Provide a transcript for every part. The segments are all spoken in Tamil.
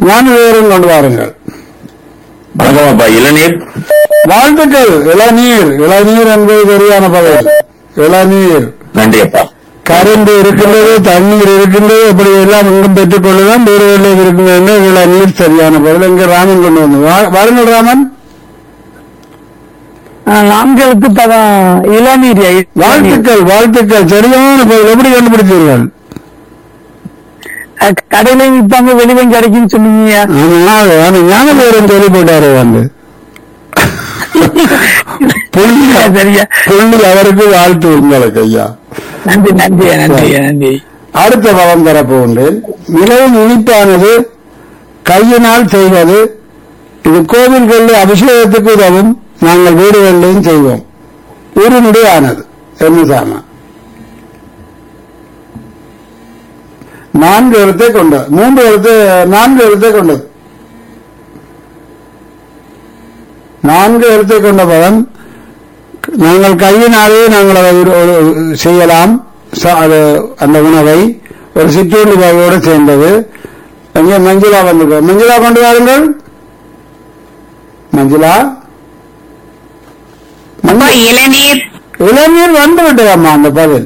ஞானதேவரும் கொண்டு வாருங்கள் வணக்கம் அப்பா இளநீர் வாழ்த்துக்கள் இளநீர் இளநீர் என்பது சரியான பதில் இளநீர் நன்றி அப்பா கரண்ட் இருக்கின்றது தண்ணீர் இருக்கின்றது அப்படி எல்லாம் இங்கும் பெற்றுக் கொள்ளலாம் வேறு வேலை இருக்கின்றது இளநீர் சரியான பதில் இங்க ராமன் கொண்டு வந்து வா- வாருங்கள் ராமன் நான்களுக்கு பதம் இளநீர் இளநீர். வாழ்த்துக்கள் வாழ்த்துக்கள் சரியான பதில் எப்படி கண்டுபிடித்தீர்கள் அஹ் கடையில விற்பாங்க வெளிவங்க கிடைக்குன்னு சொன்னீங்க ஆமா, அது ஞானதேவரன் சொல்லி போட்டாரு வந்து புள்ளி சரியா புள்ளி அவருக்கு வாழ்த்து உங்களுக்கு ஐயா நன்றி நன்றி நன்றி நன்றி அடுத்த பலம் தரப்போகின்றேன் மிகவும் இனிப்பானது கையினால் செய்வது இது கோவில்களில் அபிஷேகத்துக்கு உதவும் நாங்கள் வீடுகளிலையும் செய்வோம் உருண்டை ஆனது என்ன சாமா நான்கு எழுத்தை கொண்டது மூன்று எழுத்து நான்கு எழுத்தை கொண்டது நான்கு எழுத்தை கொண்ட பதம் நாங்கள் கையினாலே நாங்கள் அதை ஒரு- ஒரு செய்யலாம் ச- அது அந்த உணவை ஒரு சிற்றுண்டி வகையோடு சேர்ந்தது அங்கே மஞ்சுளா வந்து மஞ்சுளா கொண்டு வாருங்கள் மஞ்சுளா அப்பா இளநீர் இளைஞர் வந்து விட்டதம்மா அந்த பதில்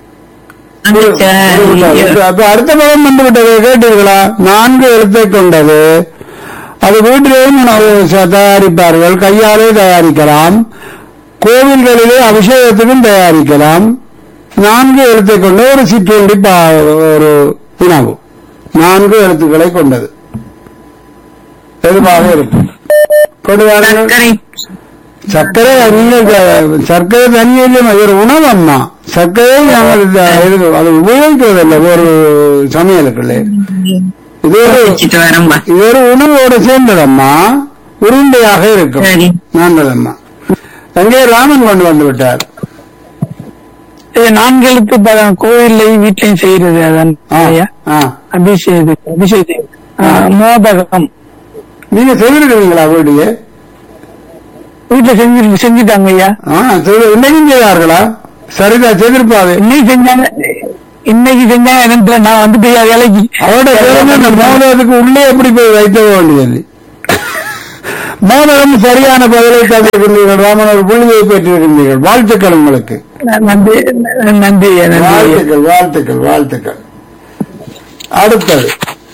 அப்ப அடுத்த பதம் வந்து விட்டது கேட்டீர்களா நான்கு எழுத்தை கொண்டது அது வீட்டிலேயும் உணவு ச- தயாரிப்பார்கள் கையாலே தயாரிக்கலாம் கோவில்களிலே அபிஷேகத்துக்கும் தயாரிக்கலாம் நான்கு எழுத்தை கொண்ட ஒரு சிற்றுண்டி பா- ஒரு உணவு நான்கு எழுத்துக்களை கொண்டது எதுவாக இருக்கும் கொண்டு வாருங்கள் சர்க்கரை சர்க்கரை நீங்கள் த- சர்க்கரை தனியிலும் ஒரு உணவு அம்மா சர்க்கரை நாங்கள் இந்த இது அது உபயோகிக்கிறதில்லை ஒரு சமையலுக்குள்ளே இது ஒரு வச்சுட்டு வரேன்பா இது ஒரு உணவோட சேர்ந்ததம்மா உருண்டையாக இருக்கும் சரி நல்லதம்மா அங்கே ராமன் கொண்டு வந்து விட்டார் இது நான்களுக்கு பதம் கோயில்லையும் வீட்லயும் செய்யறது அதான் ஆ, ஐயா ஆ. அபிஷேகத்துக்கு அபிஷேகத்துக்கு ஆ, மோதகம் நீங்க செய்திருக்கிறீங்களா வீடியே வீட்டுல செஞ்சு செஞ்சுட்டாங்க ஐயா ஆ செய்து- இன்னைக்கும் செய்தார்களா சரிதா செய்திருப்பாது இன்னைக்கு செஞ்சாங்க இன்னைக்கு செஞ்சாங்க எனக்கு தெரியல. நான் வந்துட்டு ஐயா வேலைக்கு அவரோட கேளுங்க, இந்த மோதகத்துக்கு உள்ளே எப்படி போய் வைக்க வேண்டியது மோதகம் சரியான பதிலை தந்திருக்கின்றீர்கள் ராமன் ஒரு புள்ளியை பெற்றிருக்கின்றீர்கள் வாழ்த்துக்கள் உங்களுக்கு நன்றி நன்றி ஐயா நன்றி ஐயா. வாழ்த்துக்கள் வாழ்த்துக்கள் வாழ்த்துக்கள் அடுத்தது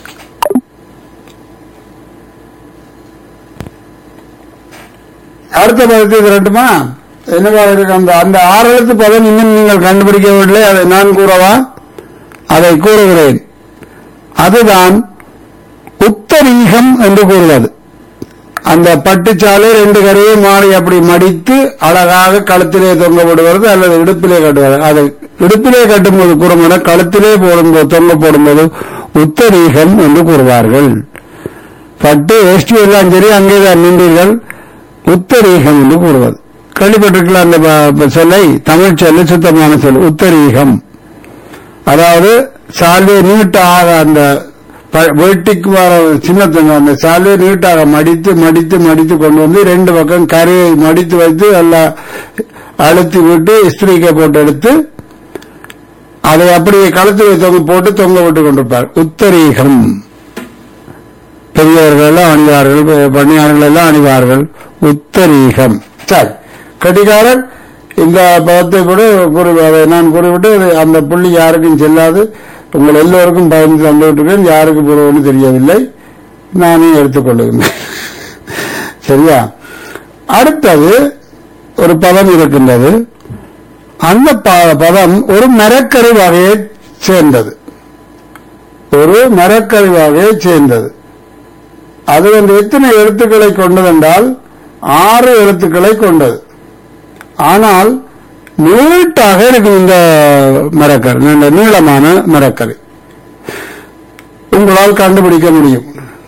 அடுத்த பதத்தை திரட்டுமா என்னவா இருக்கு அந்த அந்த ஆறு எழுத்து பதம் இன்னும் நீங்கள் கண்டுபிடிக்கவில்லை அதை நான் கூறவா அதை கூறுகிறேன் அதுதான் உத்தரீகம் என்று கூறுவது அந்த பட்டுச்சாலை ரெண்டு கரையை மாறி அப்படி மடித்து அழகாக கழுத்திலே தொங்க விடுவது அல்லது இடுப்பிலே கட்டுவது அதை இடுப்பிலே கட்டும்போது கூறும்போது கழுத்திலே போடும்போது தொங்க போடும்போது உத்தரீகம் என்று கூறுவார்கள் பட்டு வேஷ்டி எல்லாம் சரி அங்கேதான் நின்றீர்கள் உத்தரீகம் என்று கூறுவது கேள்விப்பட்டிருக்கலாம் அந்த ப- ப- சொல்லை தமிழ் சொல்லு சுத்தமான சொல் உத்தரீகம் அதாவது சால்வை நீட்டாக அந்த ப- வேட்டிக்கு வர சின்னத்துங்க அந்த சால்வை நீட்டாக மடித்து மடித்து மடித்து கொண்டு வந்து ரெண்டு பக்கம் கரையை மடித்து வைத்து எல்லாம் அழுத்தி விட்டு இஸ்திரிக்கை போட்டு எடுத்து அதை அப்படியே கழுத்துல தொங்க போட்டு தொங்க விட்டு கொண்டிருப்பார் உத்தரீகம் பெரியவர்கள் எல்லாம் அணிவார்கள் ப- பணியாளர்கள் எல்லாம் அணிவார்கள் உத்தரீகம் சரி கட்டிக்காரர் இந்த பதத்தை கூட கூறி அதை நான் கூறிவிட்டு இது அந்த புள்ளி யாருக்கும் செல்லாது உங்கள் எல்லோருக்கும் பயந்து தந்து விட்டுருக்கேன் யாருக்கு போடுவோம்னு தெரியவில்லை நானே எடுத்துக்கொள்ளுகிறேன் சரியா அடுத்தது ஒரு பதம் இருக்கின்றது அந்த ப- பதம் ஒரு மரக்கறி வகையை சேர்ந்தது ஒரு மரக்கறி வகையை சேர்ந்தது அது வந்து எத்தனை எழுத்துக்களை கொண்டதென்றால் ஆறு எழுத்துக்களை கொண்டது ஆனால் நீட்டாக இருக்கும் இந்த மரக்கறி நல்ல நீளமான மரக்கறி உங்களால் கண்டுபிடிக்க முடியும்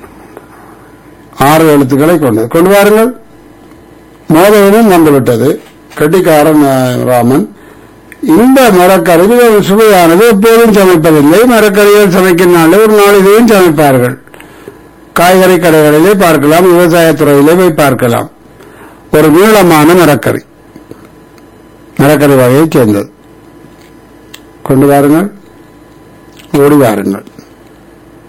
ஆறு எழுத்துக்களை கொண்டது கொண்டு வாருங்கள் மோதகமும் வந்துவிட்டது கட்டிக்காரன் அஹ், ராமன் இந்த மரக்கறி மிகவும் சுவையானது எப்போதும் சமைப்பதில்லை மரக்கறிகள் சமைக்கின்ற ஒரு நாளிலேயும் சமைப்பார்கள் காய்கறி கடைகளிலே பார்க்கலாம் விவசாயத்துறையிலே போய் பார்க்கலாம் ஒரு நீளமான மரக்கறி மரக்கறி வகையைச் சேர்ந்தது கொண்டு வாருங்கள் ஓடி வாருங்கள்